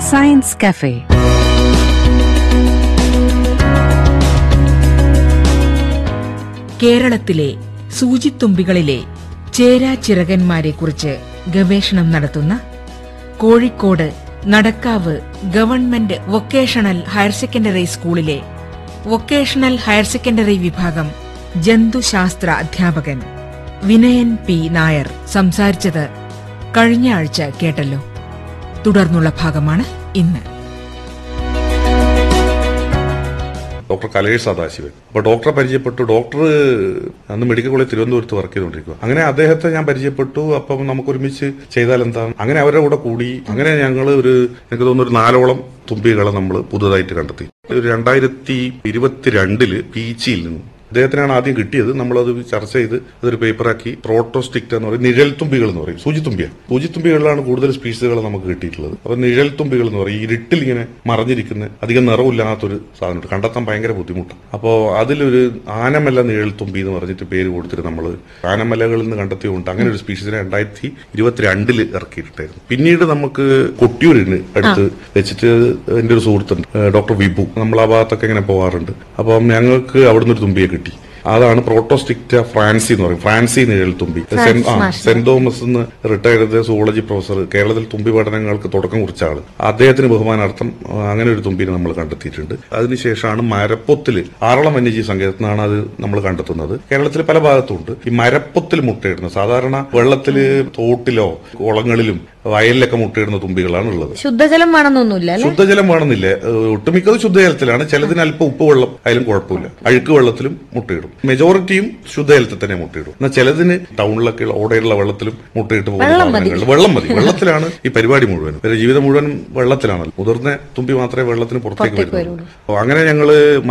science cafe കേരളത്തിലെ സൂചിത്തുമ്പികളിലെ ചേരാചിറകന്മാരെക്കുറിച്ച് ഗവേഷണം നടത്തുന്ന Kozhikode Nadakkavu government vocational higher secondary സ്കൂളിലെ വൊക്കേഷണൽ ഹയർ സെക്കൻഡറി വിഭാഗം ജന്തുശാസ്ത്ര അധ്യാപകൻ വിനയൻ പി നായർ സംസാരിച്ചത് കഴിഞ്ഞ ആഴ്ച കേട്ടല്ലോ തുടർന്നുള്ള ഭാഗമാണ് ഇന്ന് ഡോക്ടർ കലേഷ് സദാശിവൻ അപ്പൊ ഡോക്ടറെ പരിചയപ്പെട്ടു ഡോക്ടർ അന്ന് മെഡിക്കൽ കോളേജ് തിരുവനന്തപുരത്ത് വർക്ക് ചെയ്തുകൊണ്ടിരിക്കുക അങ്ങനെ അദ്ദേഹത്തെ ഞാൻ പരിചയപ്പെട്ടു അപ്പം നമുക്ക് ഒരുമിച്ച് ചെയ്താൽ എന്താണ് അങ്ങനെ അവരുടെ കൂടെ കൂടി അങ്ങനെ ഞങ്ങൾ ഒരു എനിക്ക് തോന്നുന്നു ഒരു നാലോളം തുമ്പികളെ നമ്മൾ പുതുതായിട്ട് കണ്ടെത്തി ഒരു രണ്ടായിരത്തി ഇരുപത്തിരണ്ടില് പീച്ചിയിൽ നിന്നും അദ്ദേഹത്തിനാണ് ആദ്യം കിട്ടിയത് നമ്മളത് ചർച്ച ചെയ്ത് അതൊരു പേപ്പറാക്കി പ്രോട്ടോസ്റ്റിക്ട് എന്ന് പറയും നിഴൽ തുമ്പികൾ എന്ന് പറയും സൂചിത്തുമ്പിയ സൂചിത്തുമ്പികളിലാണ് കൂടുതൽ സ്പീഷീസുകൾ നമുക്ക് കിട്ടിയിട്ടുള്ളത് അപ്പൊ നിഴൽ തുമ്പികൾ എന്ന് പറയും ഇരുട്ടിൽ ഇങ്ങനെ മറഞ്ഞിരിക്കുന്ന അധികം നിറവില്ലാത്തൊരു സാധനമുണ്ട് കണ്ടെത്താൻ ഭയങ്കര ബുദ്ധിമുട്ടാണ് അപ്പോൾ അതിലൊരു ആനമല നിഴൽ തുമ്പി എന്ന് പറഞ്ഞിട്ട് പേര് കൊടുത്തിട്ട് നമ്മൾ ആനമലകളിൽ നിന്ന് കണ്ടെത്തിയുണ്ട് അങ്ങനെ ഒരു സ്പീഷീസിനെ രണ്ടായിരത്തി ഇരുപത്തിരണ്ടില് ഇറക്കിയിട്ടായിരുന്നു പിന്നീട് നമുക്ക് കൊട്ടിയൂരിന് അടുത്ത് വെച്ചിട്ട് എന്റെ ഒരു സുഹൃത്തുണ്ട് ഏഹ് ഡോക്ടർ വിഭു നമ്മൾ ആ ഭാഗത്തൊക്കെ ഇങ്ങനെ പോകാറുണ്ട് അപ്പം ഞങ്ങൾക്ക് അവിടുന്ന് ഒരു തുമ്പിയെ കിട്ടി അതാണ് പ്രോട്ടോസ്റ്റിക്റ്റ ഫ്രാൻസി എന്ന് പറയും ഫ്രാൻസി നിഴൽ തുമ്പി സെന്റ് ആ, സെന്റ് തോമസ് എന്ന് റിട്ടയർഡ് ചെയ്ത സുവോളജി പ്രൊഫസർ കേരളത്തിൽ തുമ്പി പഠനങ്ങൾക്ക് തുടക്കം കുറിച്ച ആള് അദ്ദേഹത്തിന് ബഹുമാനാർത്ഥം ആ, അങ്ങനെ ഒരു തുമ്പിനെ നമ്മൾ കണ്ടെത്തിയിട്ടുണ്ട് അതിനുശേഷമാണ് മരപ്പൊത്തില് ആറളം വന്യജീവി സങ്കേതത്തിൽ നിന്നാണ് അത് നമ്മൾ കണ്ടെത്തുന്നത് കേരളത്തിൽ പല ഭാഗത്തുണ്ട് ഈ മരപ്പൊത്തിൽ മുട്ടയിടുന്നത് സാധാരണ വെള്ളത്തില് തോട്ടിലോ കുളങ്ങളിലും വയലിലൊക്കെ മുട്ടയിടുന്ന തുമ്പികളാണ് ഉള്ളത് ശുദ്ധജലം വേണമെന്നൊന്നുമില്ല അല്ലെ ശുദ്ധജലം വേണമെന്നില്ല ഏഹ് ഒട്ടുമിക്കത് ശുദ്ധജലത്തിലാണ് ചിലതിന് അല്പം ഉപ്പ് വെള്ളം ആയാലും കുഴപ്പമില്ല അഴുക്ക് വെള്ളത്തിലും മുട്ടയിടും മെജോറിറ്റിയും ശുദ്ധജലത്തിൽ തന്നെ മുട്ടയിടും എന്നാൽ ചിലതിന് ടൗണിലൊക്കെ ഓടയുള്ള വെള്ളത്തിലും മുട്ടയിട്ട് പോകുന്ന സാധനങ്ങളുണ്ട് വെള്ളം മതി വെള്ളത്തിലാണ് ഈ പരിപാടി മുഴുവനും ഇവരുടെ ജീവിതം മുഴുവനും വെള്ളത്തിലാണല്ലോ മുതിർന്ന തുമ്പി മാത്രമേ വെള്ളത്തിന് പുറത്തേക്ക് വരുന്നുള്ളൂ അപ്പൊ അങ്ങനെ ഞങ്ങള്